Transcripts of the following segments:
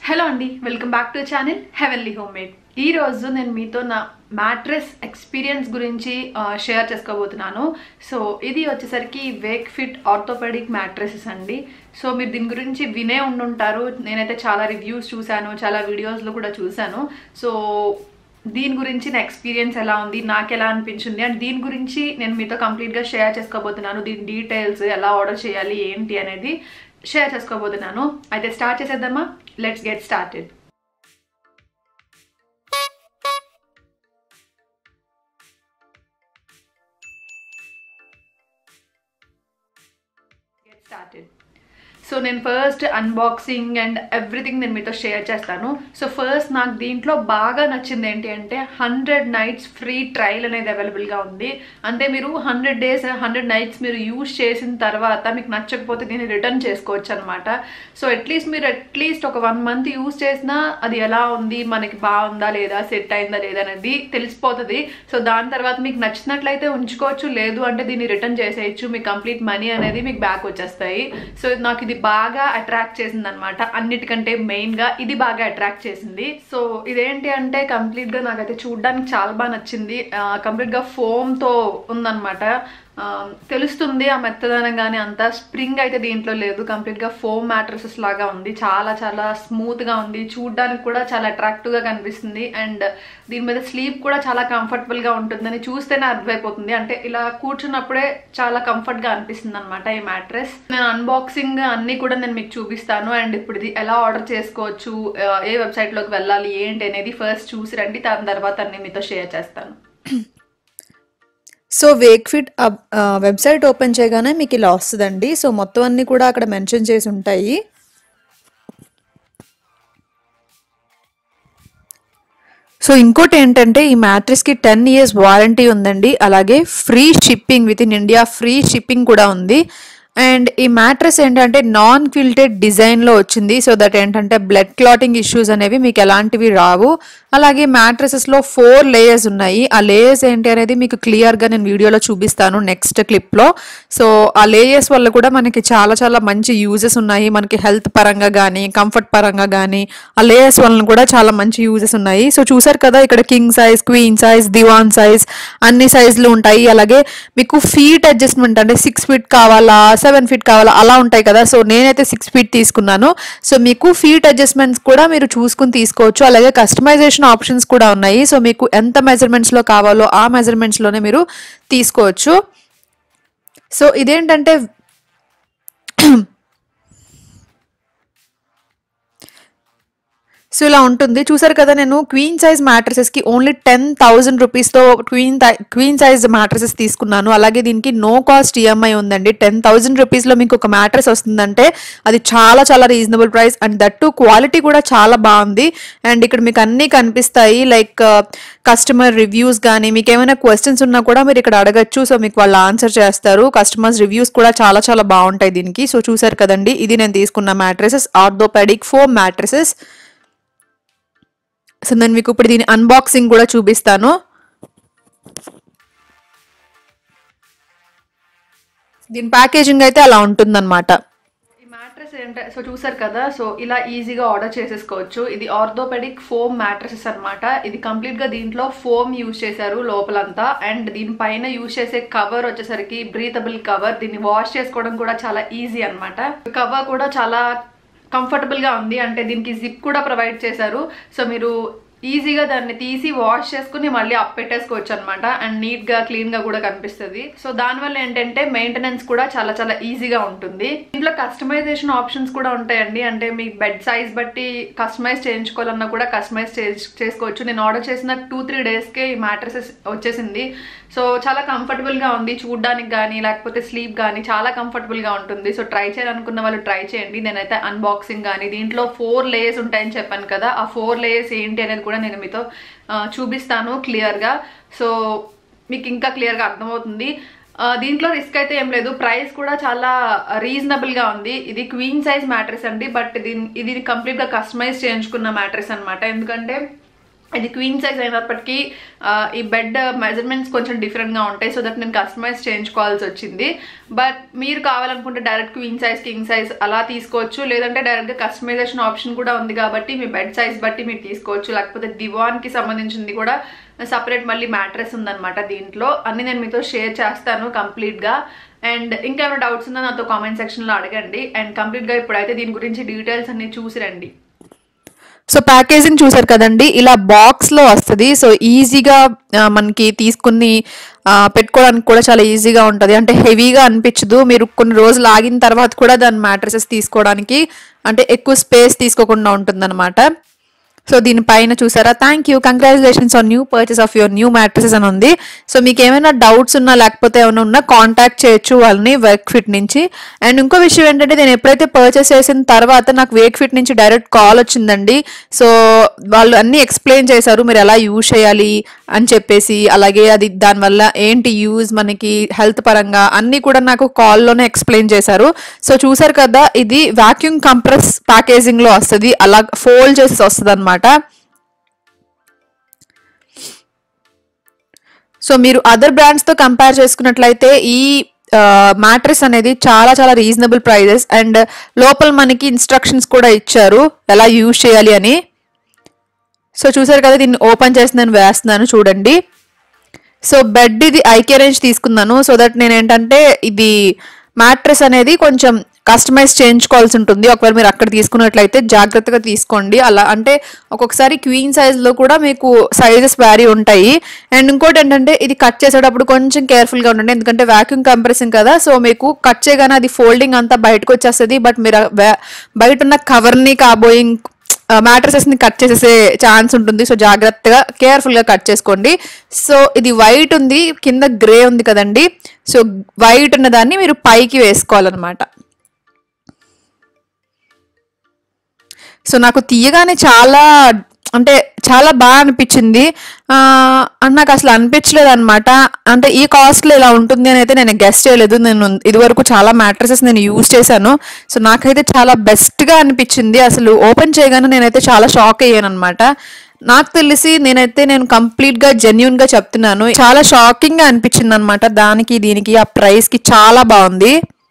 hello అండి welcome back to channel heavenly home made ఈ రోజు నేను మీతో నా మ్యాట్రెస్ ఎక్స్పీరియన్స్ గురించి షేర్ చేసుకోబోతున్నాను సో ఇది వచ్చేసరికి వేక్ ఫిట్ ఆర్థోపెడిక్ మ్యాట్రెసెస్ అండి సో మీరు దీని గురించి వినే ఉండుంటారు నేనైతే చాలా రివ్యూస్ చూశాను చాలా వీడియోస్లో కూడా చూశాను సో దీని గురించి నా ఎక్స్పీరియన్స్ ఎలా ఉంది నాకు ఎలా అనిపించింది అండ్ దీని గురించి నేను మీతో కంప్లీట్గా షేర్ చేసుకోబోతున్నాను దీని డీటెయిల్స్ ఎలా ఆర్డర్ చేయాలి ఏంటి అనేది షేర్ చేసుకోబోతున్నాను అయితే స్టార్ట్ చేసేద్దామా let's get started get started so నేను ఫస్ట్ అన్బాక్సింగ్ అండ్ ఎవ్రీథింగ్ నేను మీతో షేర్ చేస్తాను సో ఫస్ట్ నాకు దీంట్లో బాగా నచ్చింది ఏంటి అంటే హండ్రెడ్ నైట్స్ ఫ్రీ ట్రయల్ అనేది అవైలబుల్గా ఉంది అంటే మీరు హండ్రెడ్ డేస్ హండ్రెడ్ నైట్స్ మీరు యూజ్ చేసిన తర్వాత మీకు నచ్చకపోతే దీన్ని రిటర్న్ చేసుకోవచ్చు అనమాట సో అట్లీస్ట్ మీరు అట్లీస్ట్ ఒక వన్ మంత్ యూజ్ చేసినా అది ఎలా ఉంది మనకి బాగుందా లేదా సెట్ అయిందా లేదా అనేది తెలిసిపోతుంది సో దాని తర్వాత మీకు నచ్చినట్లయితే ఉంచుకోవచ్చు లేదు అంటే దీన్ని రిటర్న్ చేసేయచ్చు మీ కంప్లీట్ మనీ అనేది మీకు బ్యాక్ వచ్చేస్తాయి సో నాకు ఇది బాగా అట్రాక్ట్ చేసింది అనమాట అన్నిటికంటే మెయిన్గా ఇది బాగా అట్రాక్ట్ చేసింది సో ఇదేంటి అంటే కంప్లీట్గా నాకైతే చూడడానికి చాలా బాగా నచ్చింది కంప్లీట్గా ఫోమ్తో ఉందన్నమాట తెలుస్తుంది ఆ మెత్తదనం కానీ అంత స్ప్రింగ్ అయితే దీంట్లో లేదు కంప్లీట్గా ఫోమ్ మ్యాట్రసెస్ లాగా ఉంది చాలా చాలా స్మూత్గా ఉంది చూడడానికి కూడా చాలా అట్రాక్టివ్గా కనిపిస్తుంది అండ్ దీని మీద స్లీప్ కూడా చాలా కంఫర్టబుల్గా ఉంటుందని చూస్తేనే అర్థమైపోతుంది అంటే ఇలా కూర్చున్నప్పుడే చాలా కంఫర్ట్గా అనిపిస్తుంది అనమాట ఈ మ్యాట్రెస్ నేను అన్బాక్సింగ్ అన్నీ కూడా నేను మీకు చూపిస్తాను అండ్ ఇప్పుడు ఇది ఎలా ఆర్డర్ చేసుకోవచ్చు ఏ వెబ్సైట్లోకి వెళ్ళాలి ఏంటి అనేది ఫస్ట్ చూసి రండి దాని తర్వాత అన్ని మీతో షేర్ చేస్తాను so Wakefit website open చేయగానే మీకు ఇలా వస్తుందండి సో మొత్తం అన్ని కూడా అక్కడ మెన్షన్ చేసి ఉంటాయి సో ఇంకోటి ఏంటంటే ఈ మ్యాట్రిస్కి టెన్ ఇయర్స్ వారంటీ ఉందండి అలాగే free shipping within India free shipping కూడా ఉంది అండ్ ఈ మ్యాట్రెస్ ఏంటంటే నాన్ క్విల్టెడ్ డిజైన్లో వచ్చింది సో దట్ ఏంటంటే బ్లడ్ క్లాటింగ్ ఇష్యూస్ అనేవి మీకు ఎలాంటివి రావు అలాగే మ్యాట్రెసెస్లో ఫోర్ లేయర్స్ ఉన్నాయి ఆ లేయర్స్ ఏంటి అనేది మీకు క్లియర్గా నేను వీడియోలో చూపిస్తాను నెక్స్ట్ క్లిప్లో సో ఆ లేయర్స్ వల్ల కూడా మనకి చాలా చాలా మంచి యూజెస్ ఉన్నాయి మనకి హెల్త్ పరంగా కానీ కంఫర్ట్ పరంగా కానీ ఆ లేయర్స్ వలన కూడా చాలా మంచి యూజెస్ ఉన్నాయి సో చూసారు కదా ఇక్కడ king size queen size divan size అన్ని సైజులు ఉంటాయి అలాగే మీకు ఫీట్ అడ్జస్ట్మెంట్ అంటే సిక్స్ ఫీట్ కావాలా సెవెన్ ఫీట్ కావాలా అలా ఉంటాయి కదా సో నేనైతే సిక్స్ ఫీట్ తీసుకున్నాను సో మీకు ఫీట్ అడ్జస్ట్మెంట్స్ కూడా మీరు చూసుకుని తీసుకోవచ్చు అలాగే కస్టమైజేషన్ ఆప్షన్స్ కూడా ఉన్నాయి సో మీకు ఎంత మెజర్మెంట్స్లో కావాలో ఆ మెజర్మెంట్స్లోనే మీరు తీసుకోవచ్చు సో ఇదేంటంటే సో ఇలా ఉంటుంది చూసారు కదా నేను క్వీన్ సైజ్ మ్యాట్రసెస్కి ఓన్లీ టెన్ థౌజండ్ రూపీస్తో క్వీన్ క్వీన్ సైజ్ మ్యాట్రసెస్ తీసుకున్నాను అలాగే దీనికి నో కాస్ట్ ఈఎంఐ ఉందండి టెన్ థౌజండ్ రూపీస్లో మీకు ఒక మ్యాట్రస్ వస్తుందంటే అది చాలా చాలా reasonable price and that quality కూడా చాలా బాగుంది అండ్ ఇక్కడ మీకు అన్నీ కనిపిస్తాయి లైక్ కస్టమర్ రివ్యూస్ కానీ మీకు ఏమైనా క్వశ్చన్స్ ఉన్నా కూడా మీరు ఇక్కడ అడగచ్చు సో మీకు వాళ్ళు ఆన్సర్ చేస్తారు కస్టమర్స్ రివ్యూస్ కూడా చాలా చాలా బాగుంటాయి దీనికి సో చూసారు కదండి ఇది నేను తీసుకున్న mattresses orthopaedic four mattresses so నేను మీకు ఇప్పుడు దీని అన్బాక్సింగ్ కూడా చూపిస్తాను దీని ప్యాకేజింగ్ అయితే అలా ఉంటుందన్నమాట ఈ మ్యాట్రెస్ ఏంటంటే సో చూసారు కదా సో ఇలా ఈజీగా ఆర్డర్ చేసేసుకోవచ్చు ఇది ఆర్థోపెడిక్ ఫోమ్ మ్యాట్రసెస్ అనమాట ఇది కంప్లీట్గా దీంట్లో ఫోమ్ యూజ్ చేశారు లోపలంతా అండ్ దీనిపైన యూజ్ చేసే కవర్ వచ్చేసరికి బ్రీతబుల్ కవర్ దీన్ని వాష్ చేసుకోవడం కూడా చాలా ఈజీ అనమాట కవర్ కూడా చాలా కంఫర్టబుల్గా ఉంది అంటే దీనికి జిప్ కూడా ప్రొవైడ్ చేశారు సో మీరు ఈజీగా దాన్ని తీసి వాష్ చేసుకుని మళ్ళీ అప్ పెట్టేసుకోవచ్చు అనమాట అండ్ నీట్గా క్లీన్గా కూడా కనిపిస్తుంది సో దానివల్ల ఏంటంటే మెయింటెనెన్స్ కూడా చాలా చాలా ఈజీగా ఉంటుంది ఇంట్లో కస్టమైజేషన్ ఆప్షన్స్ కూడా ఉంటాయండి అంటే మీ బెడ్ సైజ్ బట్టి కస్టమైజ్ చేయించుకోవాలన్నా కూడా కస్టమైజ్ చేసుకోవచ్చు నేను ఆర్డర్ చేసిన టూ త్రీ డేస్కే ఈ మ్యాట్రసెస్ వచ్చేసింది సో చాలా కంఫర్టబుల్గా ఉంది చూడడానికి కానీ లేకపోతే స్లీప్ కానీ చాలా కంఫర్టబుల్గా ఉంటుంది సో ట్రై చేయాలనుకున్న వాళ్ళు ట్రై చేయండి నేనైతే అన్బాక్సింగ్ కానీ దీంట్లో ఫోర్ లేయర్స్ ఉంటాయని చెప్పాను కదా ఆ ఫోర్ లేయర్స్ ఏంటి అనేది కూడా నేను మీతో చూపిస్తాను క్లియర్గా సో మీకు ఇంకా క్లియర్గా అర్థమవుతుంది దీంట్లో రిస్క్ అయితే ఏం లేదు ప్రైస్ కూడా చాలా రీజనబుల్గా ఉంది ఇది క్వీన్ సైజ్ మ్యాట్రెస్ అండి బట్ దీని ఇది కంప్లీట్గా కస్టమైజ్ చేయించుకున్న మ్యాట్రెస్ అనమాట ఎందుకంటే ఇది క్వీన్ సైజ్ అయినప్పటికీ ఆ, ఈ బెడ్ మెజర్మెంట్స్ కొంచెం డిఫరెంట్గా ఉంటాయి సో దట్ నేను కస్టమైజ్ చేయించుకోవాల్సి వచ్చింది బట్ మీరు కావాలనుకుంటే direct queen size king size అలా తీసుకోవచ్చు లేదంటే డైరెక్ట్గా కస్టమైజేషన్ ఆప్షన్ కూడా ఉంది కాబట్టి మీ బెడ్ సైజ్ బట్టి మీరు తీసుకోవచ్చు లేకపోతే దివాన్కి సంబంధించింది కూడా సపరేట్ మళ్ళీ మ్యాట్రెస్ ఉందన్నమాట దీంట్లో అన్ని నేను మీతో షేర్ చేస్తాను కంప్లీట్గా అండ్ ఇంకేమైనా డౌట్స్ ఉందో నాతో కామెంట్ సెక్షన్లో అడగండి అండ్ కంప్లీట్గా ఇప్పుడైతే దీని గురించి డీటెయిల్స్ అన్ని చూసి రండి సో ప్యాకేజింగ్ చూసారు కదండి ఇలా బాక్స్ లో వస్తుంది సో ఈజీగా ఆ, మనకి తీసుకుని ఆ, పెట్టుకోవడానికి కూడా చాలా ఈజీగా ఉంటుంది అంటే హెవీగా అనిపించదు మీరు కొన్ని రోజులు ఆగిన తర్వాత కూడా దాని మ్యాట్రసెస్ తీసుకోవడానికి అంటే ఎక్కువ స్పేస్ తీసుకోకుండా ఉంటుందన్నమాట సో దీనిపైన చూసారా thank you congratulations on new purchase of your new mattresses అని ఉంది సో మీకు ఏమైనా డౌట్స్ ఉన్నా లేకపోతే ఏమైనా ఉన్నా కాంటాక్ట్ చేయొచ్చు వాళ్ళని వర్క్ ఫిట్ నుంచి అండ్ ఇంకో విషయం ఏంటంటే నేను ఎప్పుడైతే పర్చేస్ చేసిన తర్వాత నాకు వేక్ ఫిట్ నుంచి డైరెక్ట్ కాల్ వచ్చిందండి సో వాళ్ళు అన్నీ ఎక్స్ప్లెయిన్ చేశారు మీరు ఎలా యూజ్ చేయాలి అని చెప్పేసి అలాగే అది దానివల్ల ఏంటి యూజ్ మనకి హెల్త్ పరంగా అన్నీ కూడా నాకు కాల్లోనే ఎక్స్ప్లెయిన్ చేశారు సో చూసారు కదా ఇది వాక్యూమ్ కంప్రెస్ ప్యాకేజింగ్ లో వస్తుంది అలా ఫోల్డ్ చేసి వస్తుంది అనమాట సో మీరు అదర్ బ్రాండ్స్తో కంపేర్ చేసుకున్నట్లయితే ఈ మ్యాట్రెస్ అనేది చాలా చాలా రీజనబుల్ ప్రైజెస్ అండ్ లోపల మనకి ఇన్స్ట్రక్షన్స్ కూడా ఇచ్చారు ఎలా యూజ్ చేయాలి అని సో చూసారు కదా దీన్ని ఓపెన్ చేసి నేను వేస్తున్నాను చూడండి సో బెడ్ ఇది ఐకే రేంజ్ తీసుకున్నాను సో దట్ నేను ఏంటంటే ఇది మ్యాట్రెస్ అనేది కొంచెం కస్టమైజ్ చేయించుకోవాల్సి ఉంటుంది ఒకవేళ మీరు అక్కడ తీసుకున్నట్లయితే జాగ్రత్తగా తీసుకోండి అలా అంటే ఒక్కొక్కసారి క్వీన్ సైజ్లో కూడా మీకు సైజెస్ వ్యారీ ఉంటాయి అండ్ ఇంకోటి ఏంటంటే ఇది కట్ చేసేటప్పుడు కొంచెం కేర్ఫుల్గా ఉండండి ఎందుకంటే వ్యాక్యూమ్ కంప్రెసింగ్ కదా సో మీకు కట్ చేయగానే అది ఫోల్డింగ్ అంతా బయటకు వచ్చేస్తుంది బట్ మీరు ఆ వే- బయట ఉన్న కవర్ని కాబోయి మ్యాట్రసెస్ ని కట్ చేసేసే ఛాన్స్ ఉంటుంది సో జాగ్రత్తగా కేర్ఫుల్ గా కట్ చేసుకోండి సో ఇది వైట్ ఉంది కింద గ్రే ఉంది కదండి సో వైట్ ఉన్న దాన్ని మీరు పైకి వేసుకోవాలన్నమాట సో నాకు తీయగానే చాలా అంటే చాలా బాగా అనిపించింది ఆ, అని నాకు అసలు అనిపించలేదు అనమాట అంటే ఈ కాస్ట్లో ఇలా ఉంటుంది అని అయితే నేను గెస్ట్ చేయలేదు నేను ఇదివరకు చాలా మ్యాట్రసెస్ నేను యూజ్ చేశాను సో నాకైతే చాలా బెస్ట్గా అనిపించింది అసలు ఓపెన్ చేయగానే నేనైతే చాలా షాక్ అయ్యాను అనమాట నాకు తెలిసి నేనైతే నేను కంప్లీట్ గా జెన్యున్ గా చెప్తున్నాను చాలా షాకింగ్ గా అనిపించింది అనమాట దానికి దీనికి ఆ ప్రైస్ కి చాలా బాగుంది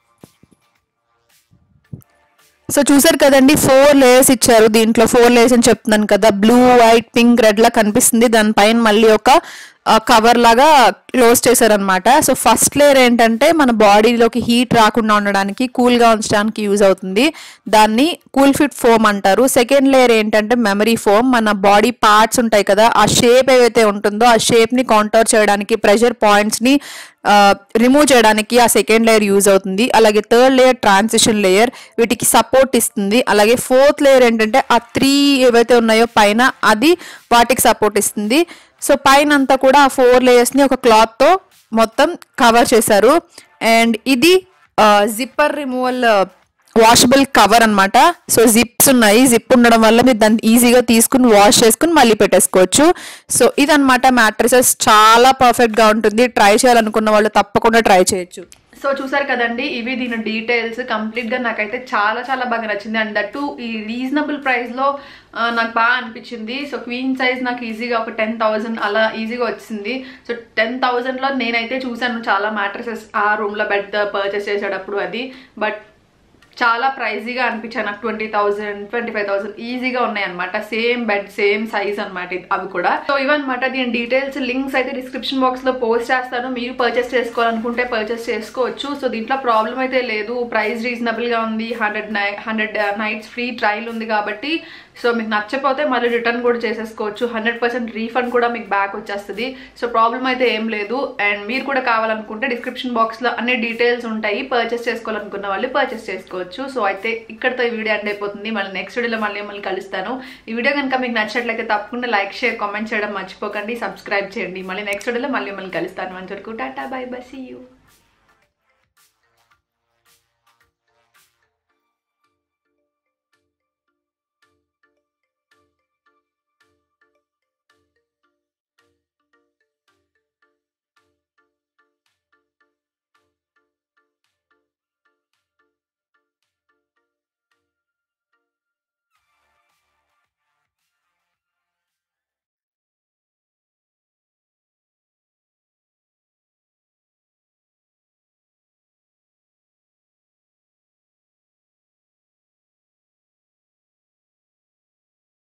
సో చూసారు కదండి ఫోర్ లేయర్స్ ఇచ్చారు దీంట్లో ఫోర్ లేయర్స్ అని చెప్తున్నాను కదా బ్లూ వైట్ పింక్ రెడ్ లా కనిపిస్తుంది దానిపైన మళ్ళీ ఒక కవర్ లాగా క్లోజ్ చేశారనమాట సో ఫస్ట్ లేయర్ ఏంటంటే మన బాడీలోకి హీట్ రాకుండా ఉండడానికి కూల్ గా ఉంచడానికి యూజ్ అవుతుంది దాన్ని కూల్ ఫిట్ ఫోమ్ అంటారు సెకండ్ లేయర్ ఏంటంటే మెమరీ ఫోమ్ మన బాడీ పార్ట్స్ ఉంటాయి కదా ఆ షేప్ ఏవైతే ఉంటుందో ఆ షేప్ ని కౌంటర్ చేయడానికి ప్రెషర్ పాయింట్స్ ని రిమూవ్ చేయడానికి ఆ సెకండ్ లేయర్ యూజ్ అవుతుంది అలాగే థర్డ్ లేయర్ ట్రాన్సిషన్ లేయర్ వీటికి సపోర్ట్ ఇస్తుంది అలాగే ఫోర్త్ లేయర్ ఏంటంటే ఆ త్రీ ఏవైతే ఉన్నాయో పైన అది వాటికి సపోర్ట్ ఇస్తుంది సో పైన అంతా కూడా ఆ ఫోర్ లేయర్స్ని ఒక క్లాత్తో మొత్తం కవర్ చేశారు అండ్ ఇది జిప్పర్ రిమూవల్ వాషబుల్ కవర్ అన్నమాట సో జిప్స్ ఉన్నాయి జిప్ ఉండడం వల్ల మీరు దాన్ని ఈజీగా తీసుకుని వాష్ చేసుకుని మళ్ళీ పెట్టేసుకోవచ్చు సో ఇదన్నమాట మ్యాట్రసెస్ చాలా పర్ఫెక్ట్ గా ఉంటుంది ట్రై చేయాలనుకున్న వాళ్ళు తప్పకుండా ట్రై చేయొచ్చు సో చూసారు కదండి ఇవి దీని డీటెయిల్స్ కంప్లీట్ గా నాకైతే చాలా చాలా బాగా నచ్చింది అండ్ దట్టు ఈ రీజనబుల్ ప్రైస్ లో ఆ, నాకు బాగా అనిపించింది సో క్వీన్ సైజ్ నాకు ఈజీగా ఒక టెన్ థౌసండ్ అలా ఈజీగా వచ్చింది సో టెన్ థౌసండ్ లో నేనైతే చూసాను చాలా మ్యాట్రసెస్ ఆ రూమ్ లో బెడ్ పర్చేస్ చేసేటప్పుడు అది బట్ చాలా ప్రైజీగా అనిపించాయి నాకు twenty thousand twenty five thousand ఈజీగా ఉన్నాయి అనమాట సేమ్ బెడ్ సేమ్ సైజ్ అనమాట అవి కూడా సో ఇవన్నమాట దీని డీటెయిల్స్ లింక్స్ అయితే డిస్క్రిప్షన్ బాక్స్ లో పోస్ట్ చేస్తాను మీరు పర్చేస్ చేసుకోవాలనుకుంటే పర్చేస్ చేసుకోవచ్చు సో దీంట్లో ప్రాబ్లం అయితే లేదు ప్రైస్ రీజనబుల్ గా ఉంది హండ్రెడ్ నై హండ్రెడ్ నైట్స్ ఫ్రీ ట్రయల్ ఉంది కాబట్టి సో మీకు నచ్చకపోతే మళ్ళీ రిటర్న్ కూడా చేసేసుకోవచ్చు హండ్రెడ్ పర్సెంట్ రీఫండ్ కూడా మీకు బ్యాక్ వచ్చేస్తుంది సో ప్రాబ్లం అయితే ఏం లేదు అండ్ మీరు కూడా కావాలనుకుంటే డిస్క్రిప్షన్ బాక్స్లో అన్ని డీటెయిల్స్ ఉంటాయి పర్చేస్ చేసుకోవాలనుకున్న వాళ్ళు పర్చేస్ చేసుకోవచ్చు సో అయితే ఇక్కడతో ఈ వీడియో ఎండ్ అయిపోతుంది మళ్ళీ నెక్స్ట్ వీడియోలో మళ్ళీ మళ్ళీ కలుస్తాను ఈ వీడియో కనుక మీకు నచ్చినట్లయితే తప్పకుండా లైక్ షేర్ కామెంట్ చేయడం మర్చిపోకండి సబ్స్క్రైబ్ చేయండి మళ్ళీ నెక్స్ట్ వీడియోలో మళ్ళీ మళ్ళీ కలుస్తాను మంచి వరకు tata bye bye see you